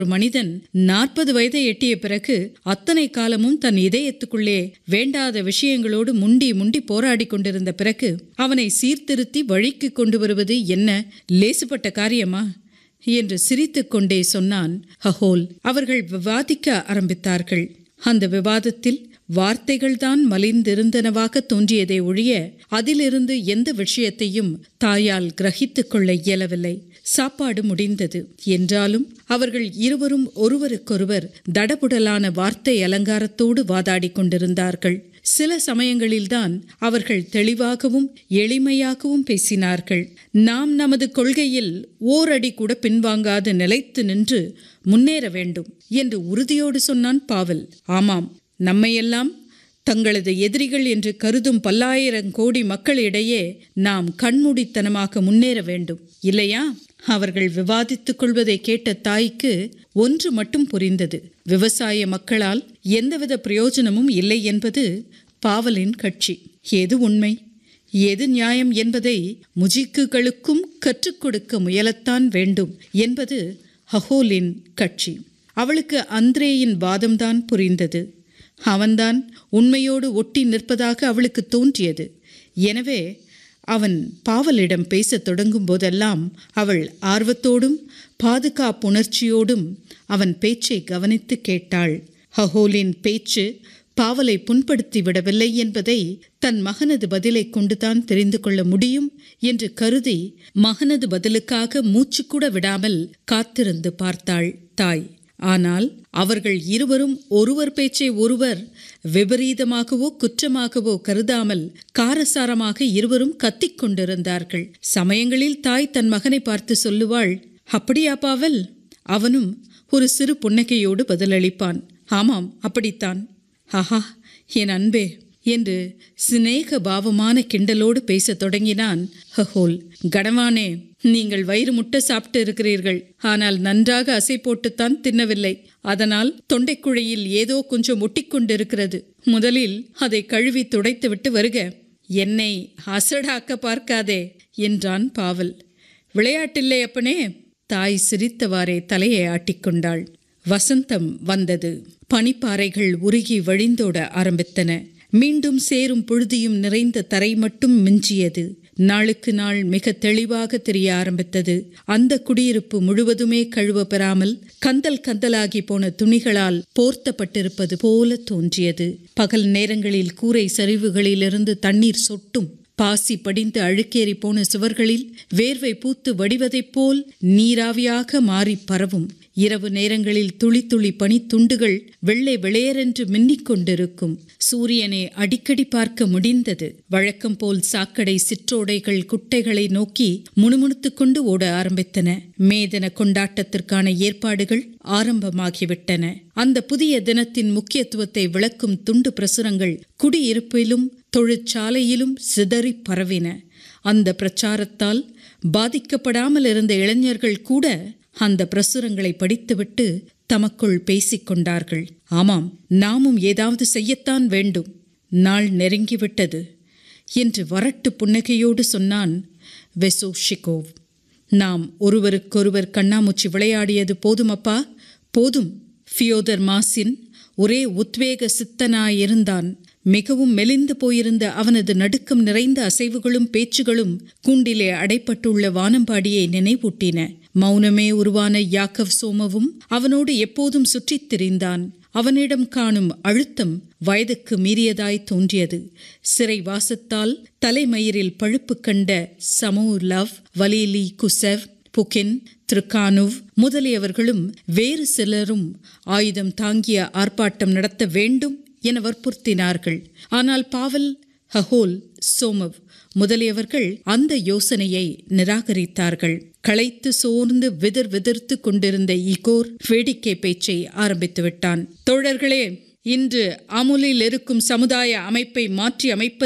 ஒரு மனிதன் நாற்பது வயதை எட்டிய பிறகு அத்தனை காலமும் தன் இதயத்துக்குள்ளே வேண்டாத விஷயங்களோடு முண்டி முண்டி போராடி கொண்டிருந்த பிறகு அவனை சீர்திருத்தி வழிக்கு கொண்டு வருவது என்ன லேசுப்பட்ட காரியமா என்று சிரித்துக்கொண்டே சொன்னான் ஹஹோல் அவர்கள் விவாதிக்க ஆரம்பித்தார்கள் அந்த விவாதத்தில் வார்த்தைகள்தான் மலிந்திருந்தனவாக தோன்றியதே ஒழிய அதிலிருந்து எந்த விஷயத்தையும் தாயால் கிரகித்துக் கொள்ள இயலவில்லை சாப்பாடு முடிந்தது என்றாலும் அவர்கள் இருவரும் ஒருவருக்கொருவர் தடபுடலான வார்த்தை அலங்காரத்தோடு வாதாடிக் கொண்டிருந்தார்கள் சில சமயங்களில்தான் அவர்கள் தெளிவாகவும் எளிமையாகவும் பேசினார்கள் நாம் நமது கொள்கையில் ஓரடி கூட பின்வாங்காது நிலைத்து நின்று முன்னேற வேண்டும் என்று உறுதியோடு சொன்னான் பாவல் ஆமாம் நம்மையெல்லாம் தங்களது எதிரிகள் என்று கருதும் பல்லாயிரம் கோடி மக்களிடையே நாம் கண்மூடித்தனமாக முன்னேற வேண்டும் இல்லையா அவர்கள் விவாதித்துக் கொள்வதை கேட்ட தாய்க்கு ஒன்று மட்டும் புரிந்தது விவசாய மக்களால் எந்தவித பிரயோஜனமும் இல்லை என்பது பாவலின் கட்சி எது உண்மை எது நியாயம் என்பதை முஜிக்குகளுக்கும் கற்றுக் கொடுக்க முயலத்தான் வேண்டும் என்பது ஹஹோலின் கட்சி அவளுக்கு அந்திரேயின் வாதம்தான் புரிந்தது அவன்தான் உண்மையோடு ஒட்டி நிற்பதாக அவளுக்கு தோன்றியது எனவே அவன் பாவலிடம் பேசத் தொடங்கும் போதெல்லாம் அவள் ஆர்வத்தோடும் பாதுகாப்புணர்ச்சியோடும் அவன் பேச்சை கவனித்து கேட்டாள் ஹஹோலின் பேச்சு பாவலை புண்படுத்தி விடவில்லை என்பதை தன் மகனது பதிலை கொண்டுதான் தெரிந்து கொள்ள முடியும் என்று கருதி மகனது பதிலுக்காக மூச்சுக்கூட விடாமல் காத்திருந்து பார்த்தாள் தாய் ஆனால் அவர்கள் இருவரும் ஒருவர் பேச்சை ஒருவர் விபரீதமாகவோ குற்றமாகவோ கருதாமல் காரசாரமாக இருவரும் கத்திக் கொண்டிருந்தார்கள் சமயங்களில் தாய் தன் மகனை பார்த்து சொல்லுவாள் அப்படியா பாவல் அவனும் ஒரு சிறு புன்னகையோடு பதிலளிப்பான் ஆமாம் அப்படித்தான் ஆஹா என் அன்பே என்று சிநேக பாவமான கிண்டலோடு பேசத் தொடங்கினான் ஹஹோல் கணவானே நீங்கள் வயிறு முட்டை சாப்பிட்டு இருக்கிறீர்கள் ஆனால் நன்றாக அசை போட்டுத்தான் தின்னவில்லை அதனால் தொண்டைக்குழியில் ஏதோ கொஞ்சம் ஒட்டிக்கொண்டிருக்கிறது முதலில் அதை கழுவி துடைத்துவிட்டு வருக என்னை அசடாக்க பார்க்காதே என்றான் பாவல் விளையாட்டில்லை அப்பனே தாய் சிரித்தவாறே தலையை ஆட்டிக்கொண்டாள் வசந்தம் வந்தது பனிப்பாறைகள் உருகி வழிந்தோட ஆரம்பித்தன மீண்டும் சேரும் புழுதியும் நிறைந்த தரை மட்டும் மிஞ்சியது நாளுக்கு நாள் மிக தெளிவாக தெரிய ஆரம்பித்தது அந்த குடியிருப்பு முழுவதுமே கழுவ பெறாமல் கந்தல் கந்தலாகி போன துணிகளால் போர்த்தப்பட்டிருப்பது போல தோன்றியது பகல் நேரங்களில் கூரை சரிவுகளிலிருந்து தண்ணீர் சொட்டும் பாசி படிந்து அழுக்கேறி போன சுவர்களில் வேர்வை பூத்து வடிவதைப் போல் நீராவியாக மாறி பரவும் இரவு நேரங்களில் துளி துளி பனித்துண்டுகள் வெள்ளை வெளையரென்று மின்னிக் கொண்டிருக்கும் சூரியனை அடிக்கடி பார்க்க முடிந்தது வழக்கம் போல் சாக்கடை சிற்றோடைகள் குட்டைகளை நோக்கி முணுமுணுத்துக் கொண்டு ஓட ஆரம்பித்தன மேதன கொண்டாட்டத்திற்கான ஏற்பாடுகள் ஆரம்பமாகிவிட்டன அந்த புதிய தினத்தின் முக்கியத்துவத்தை விளக்கும் துண்டு பிரசுரங்கள் குடியிருப்பிலும் தொழிற்சாலையிலும் சிதறி பரவின அந்த பிரச்சாரத்தால் பாதிக்கப்படாமல் இருந்த இளைஞர்கள் கூட அந்த பிரசுரங்களை படித்துவிட்டு தமக்குள் பேசிக்கொண்டார்கள் ஆமாம் நாமும் ஏதாவது செய்யத்தான் வேண்டும் நாள் நெருங்கிவிட்டது என்று வரட்டு புன்னகையோடு சொன்னான் வெசோஷிகோவ் நாம் ஒருவருக்கொருவர் கண்ணாமூச்சி விளையாடியது போதுமப்பா போதும் ஃபியோதர் மாசின் ஒரே உத்வேக சித்தனாயிருந்தான் மிகவும் மெலிந்து போயிருந்த அவனது நடுக்கம் நிறைந்த அசைவுகளும் பேச்சுகளும் கூண்டிலே அடைப்பட்டுள்ள வானம்பாடியை நினைவூட்டின மௌனமே உருவான யாக்கவ் சோமவும் அவனோடு எப்போதும் சுற்றித் திரிந்தான் அவனிடம் காணும் அழுத்தம் வயதுக்கு மீறியதாய் தோன்றியது சிறை வாசத்தால் தலைமயிரில் பழுப்பு கண்ட சமோ லவ் வலீலி குசெவ் புகின் திருக்கானுவ் முதலியவர்களும் வேறு சிலரும் ஆயுதம் தாங்கிய ஆர்ப்பாட்டம் நடத்த வேண்டும் என வற்புறுத்தினார்கள் ஆனால் பாவல் ஹஹோல் சோமவ் முதலியவர்கள் அந்த யோசனையை நிராகரித்தார்கள் களைத்து சோர்ந்து விதிர் விதிர்த்து கொண்டிருந்த இகோர் வேடிக்கை பேச்சை ஆரம்பித்து விட்டான் தோழர்களே இன்று அமுலில் இருக்கும் சமுதாய அமைப்பை மாற்றி அமைப்பது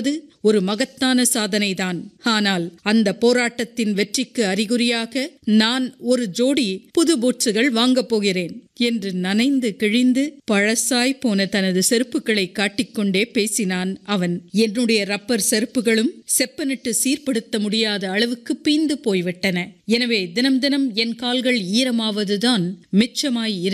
ஒரு மகத்தான சாதனைதான் ஆனால் அந்த போராட்டத்தின் வெற்றிக்கு அறிகுறியாக நான் ஒரு ஜோடி புது பூட்ஸுகள் வாங்கப் போகிறேன் என்று நனைந்து கிழிந்து பழசாய் போன தனது செருப்புகளை காட்டிக்கொண்டே பேசினான் அவன் என்னுடைய ரப்பர் செருப்புகளும் செப்பனிட்டு சீர்படுத்த முடியாத அளவுக்கு பீந்து போய்விட்டன எனவே தினம் தினம் என் கால்கள் ஈரமாவதுதான் மிச்சமாய்